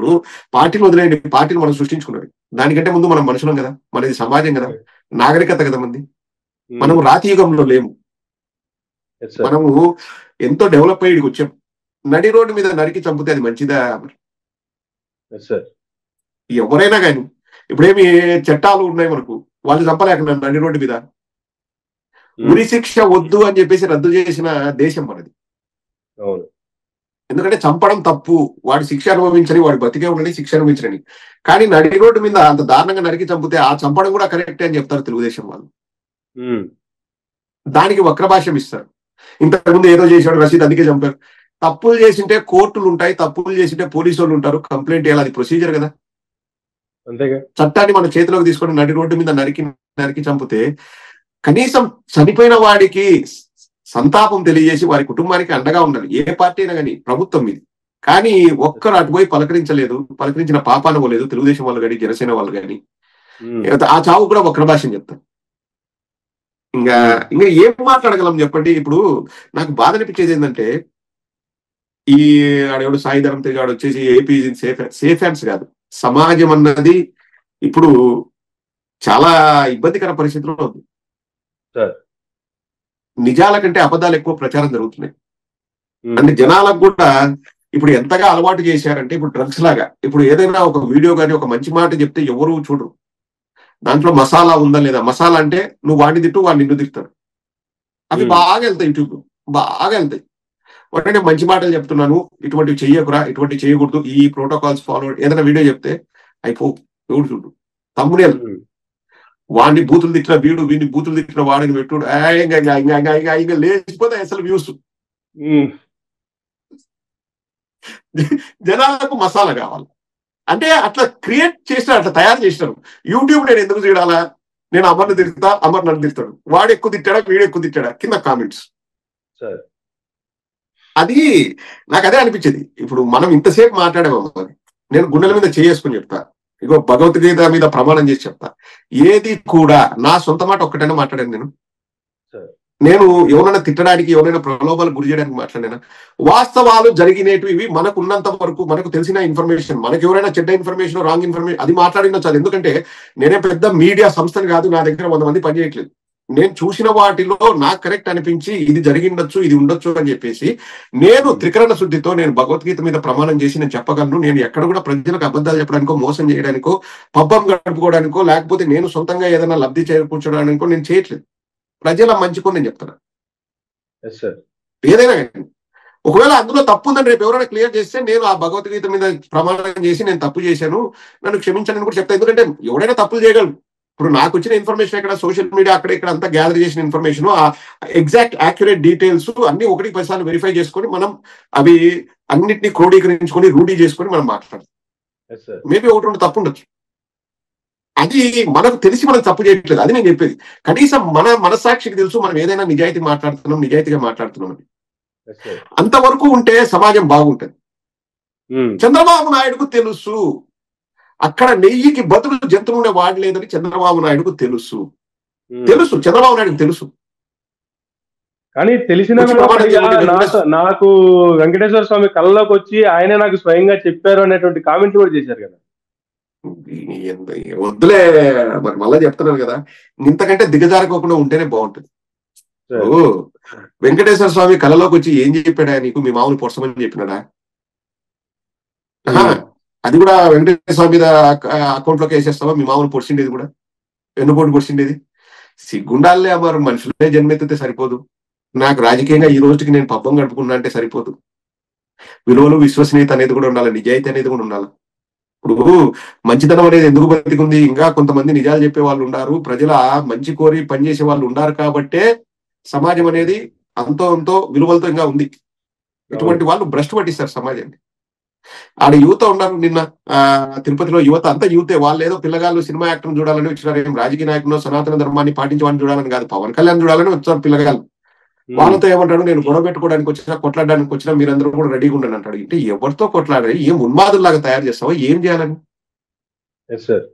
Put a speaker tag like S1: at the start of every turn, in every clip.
S1: ఇప్పుడు పార్టీలు వదిలేయండి పార్టీలు మనం సృష్టించుకున్నవి దానికంటే ముందు మనం మనుషులం కదా మనది సమాజం కదా నాగరికత కదా మంది మనం రాతి యుగంలో లేము
S2: ఎస్ సార్
S1: మనము ఎంతో డెవలప్ అయ్యి వచ్చాం నడి రోడ్డు మీద నరికి చంపితే అది మంచిదా
S2: ఎస్ సార్
S1: ఎవరైనా కానీ ఇప్పుడేమి చట్టాలు ఉన్నాయి మనకు వాళ్ళు చంపలేకుండా నడి రోడ్డు మీద ఉరి శిక్ష వద్దు అని చెప్పేసి రద్దు చేసిన దేశం మనది
S2: అవును
S1: ఎందుకంటే చంపడం తప్పు వాడి శిక్ష అనుభవించని వాడి బతికే ఉండని శిక్ష అనుభవించని కానీ నడి రోడ్డు మీద అంత దారుణంగా నరికి చంపితే ఆ చంపడం కూడా కరెక్టే అని చెప్తారు తెలుగుదేశం వాళ్ళు
S2: ఉమ్.
S1: దానికి వక్రభాష్యం ఇస్తారు ఇంతకుముందు ఏదో చేశాడు రసీద్ అందుకే చంపారు తప్పులు చేసింటే కోర్టులు ఉంటాయి తప్పులు చేసింటే పోలీసు వాళ్ళు ఉంటారు కంప్లైంట్ చేయాలి అది ప్రొసీజర్ కదా
S2: అంతేగా
S1: చట్టాన్ని మన చేతిలోకి తీసుకొని నడి రోడ్డు మీద నరికి నరికి చంపితే కనీసం చనిపోయిన వాడికి సంతాపం తెలియజేసి వారి కుటుంబానికి అండగా ఉండాలి ఏ పార్టీ అయినా కానీ ప్రభుత్వం ఇది కానీ ఒక్కరు అటుపోయి పలకరించలేదు పలకరించిన పాపాన పోలేదు తెలుగుదేశం వాళ్ళు కానీ జనసేన వాళ్ళు కానీ
S2: ఉమ్.
S1: ఆ చావు కూడా వక్ర భాషని చెప్తారు ఇంకా ఇంకా ఏం మాట్లాడగలం చెప్పండి ఇప్పుడు నాకు బాధ అనిపించేది ఏంటంటే ఈ ఆడెవడు సాయిధరం తిరిగాడు వచ్చేసి ఏపీ సేఫ్ సేఫ్ హ్యాండ్స్ కాదు సమాజం అన్నది ఇప్పుడు చాలా ఇబ్బందికర పరిస్థితిలో ఉంది
S2: సార్.
S1: నిజాల కంటే అబద్ధాలు ఎక్కువ ప్రచారం జరుగుతున్నాయి
S2: ఉమ్.
S1: అంటే జనాలకు కూడా ఇప్పుడు ఎంతగా అలవాటు చేశారంటే ఇప్పుడు డ్రగ్స్ లాగా ఇప్పుడు ఏదైనా ఒక వీడియో కానీ ఒక మంచి మాట చెప్తే ఎవరు చూడరు దాంట్లో మసాలా ఉందా లేదా మసాలా అంటే నువ్వు వాడిని తిట్టు వాడిని నిన్ను తిట్టాడు అవి
S2: Hmm.
S1: బాగా వెళ్తాయి యూట్యూబ్ బాగా వెళ్తాయి ఒకటే నేను మంచి మాటలు చెప్తున్నాను ఇటువంటివి చెయ్యకురా ఇటువంటివి చేయకూడదు ఈ ప్రోటోకాల్స్ ఫాలో ఏదైనా వీడియో చెప్తే అయిపో ఎవడు చూడు తమ్ముడే
S2: ఉమ్.
S1: వాడిని బూతులు తిట్టిన వీడు వీడిని బూతులు తిట్టిన వాడిని పెట్టుడు ఆ, ఇంకా ఇంకా ఇంకా ఇంకా ఇంకా ఇంకా లేచిపోతే అసలు వ్యూస్
S2: ఉమ్.
S1: జనాలకు మసాలా కావాలి అంటే అట్లా క్రియేట్ చేసినారు అట్లా తయారు చేసినారు యూట్యూబ్ నేను ఎందుకు చేయడాలా నేను అమర్ని తిరుగుతా అమర్ నన్ను తిడతాడు వాడు ఎక్కువ తిట్టాడా వీడు ఎక్కువ తిట్టాడా కింద కామెంట్స్
S2: సార్
S1: అది నాకు అదే అనిపించేది ఇప్పుడు మనం ఇంతసేపు మాట్లాడాము మరి నేను గుండెల మీద చేసుకుని చెప్తా ఇగో భగవద్గీత మీద ప్రమాణం చేసి చెప్తా ఏది కూడా నా సొంత మాట ఒక్కటైనా మాట్లాడాను నేను
S2: సరే.
S1: నేను ఎవరైనా తిట్టడానికి ఎవరైనా ప్రలోభాలకు గురి చేయడానికి మాట్లాడినా వాస్తవాలు జరిగినవి ఇవి మనకు ఉన్నంత వరకు మనకు తెలిసిన ఇన్ఫర్మేషన్ మనకు ఎవరైనా చెడ్డ ఇన్ఫర్మేషన్ రాంగ్ ఇన్ఫర్మేషన్ అది మాట్లాడినా చాలు ఎందుకంటే నేనే పెద్ద మీడియా సంస్థని కాదు నా దగ్గర వంద మంది పనిచేయట్లేదు నేను చూసిన వాటిలో నాకు కరెక్ట్ అనిపించి ఇది జరిగిండొచ్చు ఇది ఉండొచ్చు అని చెప్పేసి నేను త్రికరణ శుద్ధితో నేను భగవద్గీత మీద ప్రమాణం చేసి నేను చెప్పగలను నేను ఎక్కడ కూడా ప్రజలకు అబద్ధాలు చెప్పడానికో మోసం చేయడానికో పబ్బం గడుపుకోవడానికో లేకపోతే నేను సొంతంగా ఏదైనా లబ్ధి చేకూర్చడానికో నేను చేయట్లేదు ప్రజల మంచికో నేను చెప్తాను
S2: ఎస్ సార్
S1: ఏదైనా కానీ ఒకవేళ అందులో తప్పు ఉందని రేపు ఎవరైనా క్లియర్ చేస్తే నేను ఆ భగవద్గీత మీద ప్రమాణం చేసి నేను తప్పు చేశాను నన్ను క్షమించండి అని కూడా చెప్తాను ఎందుకంటే ఎవరైనా తప్పులు చేయగలరు ఇప్పుడు నాకు వచ్చిన ఇన్ఫర్మేషన్ ఇక్కడ సోషల్ మీడియా అక్కడ ఇక్కడ అంతా గ్యాదర్ చేసిన ఇన్ఫర్మేషన్ ఆ ఎగ్జాక్ట్ యాక్యురేట్ డీటెయిల్స్ అన్ని ఒకటి పది సార్లు వెరిఫై చేసుకొని మనం అవి అన్నిటిని క్రోడీకరించుకొని రూఢీ చేసుకొని మనం మాట్లాడతాం
S2: ఎస్ సార్
S1: మేబీ ఒకటి రెండు తప్పు ఉండొచ్చు అది మనకు తెలిసి మనం తప్పు చేయట్లేదు అది నేను చెప్పేది కనీసం మన మనసాక్షికి తెలుసు మనం ఏదైనా నిజాయితీ మాట్లాడుతున్నాం నిజాయితీగా మాట్లాడుతున్నాం అని
S2: ఎస్ సార్
S1: అంతవరకు ఉంటే సమాజం బాగుంటది
S2: ఉమ్.
S1: చంద్రబాబు నాయుడుకు తెలుసు అక్కడ నెయ్యికి బదులు జంతువునే వాడలేదని చంద్రబాబు నాయుడుకు తెలుసు
S2: ఉమ్.
S1: తెలుసు చంద్రబాబు నాయుడుకు తెలుసు
S2: కానీ తెలిసినా
S1: వచ్చి
S2: కూడా
S1: ప్రమాణం
S2: పైగా
S1: చేయండి,
S2: నాకు నాకు వెంకటేశ్వర స్వామి కళ్ళలోకి వచ్చి ఆయనే నాకు స్వయంగా చెప్పారు అనేటువంటి కామెంట్ కూడా చేశారు కదా
S1: ఈ- ఎంత- వద్దులే మరి మళ్ళా చెప్తున్నాను కదా ఇంతకంటే దిగజారుకోకుండా ఉంటేనే బాగుంటుంది
S2: సరే.
S1: ఓ వెంకటేశ్వర స్వామి కళలోకి వచ్చి ఏం చెప్పాడా నీకు మీ మామూలు పొడసమని చెప్పినాడా ఆహా, అది కూడా వెంకటేశ్వర స్వామి మీద అకౌంట్ లోకి వేసేస్తావా మీ మామూలు పొడిచిండేది కూడా ఎన్నుకోటి పొడిచిండేది సిగ్గుండాలే మరి మనుషులే జన్మెత్తితే సరిపోదు నాకు రాజకీయంగా ఈ రోజుకి నేను పబ్బం గడుపుకున్నా అంటే సరిపోదు విలువలు విశ్వసనీయత అనేది కూడా ఉండాలి నిజాయితీ అనేది కూడా ఉండాలి ఇప్పుడు మంచితనం అనేది ఎందుకు బతికుంది ఇంకా కొంతమంది నిజాలు చెప్పే వాళ్ళు ఉన్నారు ప్రజల మంచి కోరి పనిచేసే వాళ్ళు ఉన్నారు కాబట్టే సమాజం అనేది అంతో అంతో విలువలతో ఇంకా ఉంది ఇటువంటి వాళ్ళు భ్రష్టు పట్టిస్తారు సమాజాన్ని ఆడ యువత ఉన్నారు నిన్న ఆ తిరుపతిలో యువత అంతా యువతే వాళ్ళు ఏదో పిల్లగాళ్ళు సినిమా యాక్టర్ చూడాలని వచ్చినారు ఏం రాజకీయ నాయకులు సనాతన ధర్మాన్ని పాటించమని చూడాలని కాదు పవన్ కళ్యాణ్ చూడాలని వచ్చారు పిల్లగాళ్ళు
S2: ఉమ్.
S1: వాళ్ళతో ఏమంటాడు నేను గొడవ పెట్టుకోవడానికి వచ్చినా కొట్లాడడానికి వచ్చినా మీరందరూ కూడా రెడీగా ఉండండి అంటాడు అంటే ఎవరితో కొట్లాడాలి ఏం ఉన్మాదుల్లాగా తయారు చేస్తావా ఏం చేయాలని
S2: ఎస్ సార్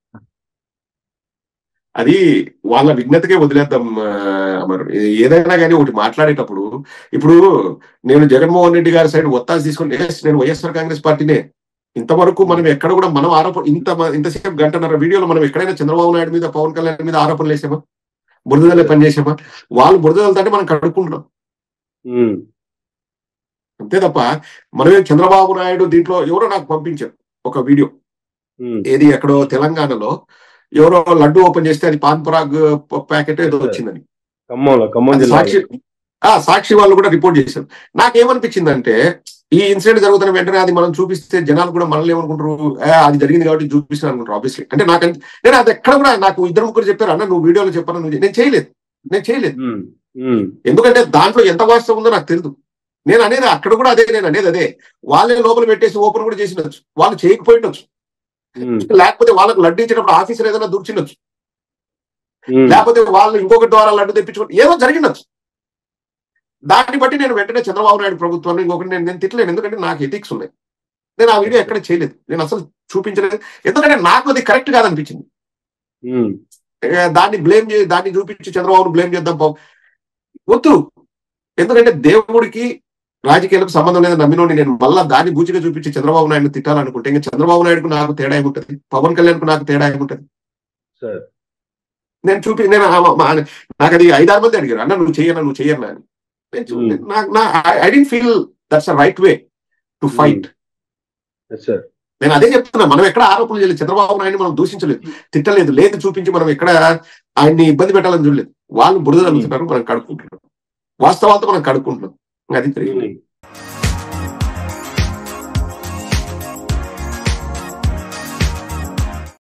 S1: అది వాళ్ళ విజ్ఞతకే వదిలేద్దాం ఆ, అమర్ ఏదైనా కానీ ఒకటి మాట్లాడేటప్పుడు ఇప్పుడు నేను జగన్మోహన్ రెడ్డి గారి సైడ్ ఒత్తాసు తీసుకుని "Yes, నేను వైఎస్ఆర్ కాంగ్రెస్ పార్టీనే ఇంతవరకు మనం ఎక్కడ కూడా మనం ఆరోపణ ఇంత మ- ఇంతసేపు గంటన్నర వీడియోలో మనం ఎక్కడైనా చంద్రబాబు నాయుడు మీద పవన్ కళ్యాణ్ మీద ఆరోపణలు వేసామా బురదలే పని చేసామా వాళ్ళు బురదలతో మనం కడుక్కుంటున్నాం
S2: ఉమ్,
S1: అంతే తప్ప మనమే చంద్రబాబు నాయుడు దీంట్లో ఎవరో నాకు పంపించారు ఒక వీడియో
S2: ఉమ్,
S1: ఏది ఎక్కడో తెలంగాణలో ఎవరో లడ్డు ఓపెన్ చేస్తే అది పాన్ పరాగ్ ప్యాకెట్ ఏదో వచ్చిందని
S2: ఖమ్మంలో ఖమ్మం
S1: అది
S2: జిల్లా
S1: సాక్షి ఆ సాక్షి వాళ్ళు కూడా రిపోర్ట్ చేశారు నాకేమనిపించిందంటే ఈ ఇన్సిడెంట్ జరుగుతున్న వెంటనే అది మనం చూపిస్తే జనాలు కూడా మనల్ని ఏమనుకుంటారు "ఏ, అది జరిగింది కాబట్టి చూపిస్తాను అనుకుంటారు ఆబ్వియస్లీ అంటే నాకు అన్- నేను అది ఎక్కడ కూడా నాకు ఇద్దరు ముగ్గురు చెప్పారు అన్న నువ్వు వీడియోలో చెప్పాను నువ్వు చే-" నేను చేయలేదు నేను చేయలేదు
S2: ఉమ్, ఉమ్,
S1: ఎందుకంటే దాంట్లో ఎంత వాస్తవం ఉందో నాకు తెలియదు నేను అనేది అక్కడ కూడా అదే నేను అనేది అదే వాళ్ళే లోపల పెట్టేసి ఓపెన్ కూడా చేసినచ్చు వాళ్ళు చేయకపోయిండొచ్చు
S2: ఉమ్,
S1: లేకపోతే వాళ్ళకి లడ్డు ఇచ్చినప్పుడు ఆఫీసర్ ఏదైనా దూర్చినొచ్చు
S2: ఉమ్,
S1: లేకపోతే వాళ్ళు ఇంకొక ద్వారా లడ్డు తెప్పించుకోవడం ఏదో జరిగినచ్చు దాన్ని బట్టి నేను వెంటనే చంద్రబాబు నాయుడు ప్రభుత్వాన్ని ఇంకొకటి నేను నేను తిట్టలేను ఎందుకంటే నాకు ఎథిక్స్ ఉన్నాయి నేను ఆ వీడియో ఎక్కడ చేయలేదు నేను అసలు చూపించలేదు ఎందుకంటే నాకు అది కరెక్ట్ కాదనిపించింది
S2: ఉమ్,
S1: ఏ, దాన్ని బ్లేమ్ చే దాన్ని చూపించి చంద్రబాబును బ్లేమ్ చేద్దాం పాపం. వద్దు ఎందుకంటే దేవుడికి రాజకీయాలకు సంబంధం లేదని నమ్మినోడిని నేను మళ్ళా దాన్ని బూచిగా చూపించి చంద్రబాబు నాయుడు తిట్టాలనుకుంటే ఇంకా చంద్రబాబు నాయుడుకు నాకు తేడా ఏముంటది పవన్ కళ్యాణ్కు నాకు తేడా ఏముంటది
S2: సార్
S1: నేను చూపి నేను ఆ- మా- నాకు అది ఐదారు మంది అడిగారు అన్న నువ్వు చెయ్యనా నువ్వు చెయ్యన్నా అని నేను చూ-
S2: Hmm.
S1: నాకు నా I don't feel that's a right way to fight
S2: yes sir
S1: నేను అదే చెప్తున్నా మనం ఎక్కడ ఆరోపణలు చేయలేదు చంద్రబాబు నాయుడు మనం దూషించలేదు తిట్టలేదు లేదు చూపించి మనం ఎక్కడ ఆయన్ని ఇబ్బంది పెట్టాలని చూడలేదు వాళ్ళు బురద తగ్గుతున్నారు మనం కడుక్కుంటున్నాం వాస్తవాలతో మనం కడుక్కుంటున్నాం ఇంకా అది జరిగింది
S2: ఉమ్.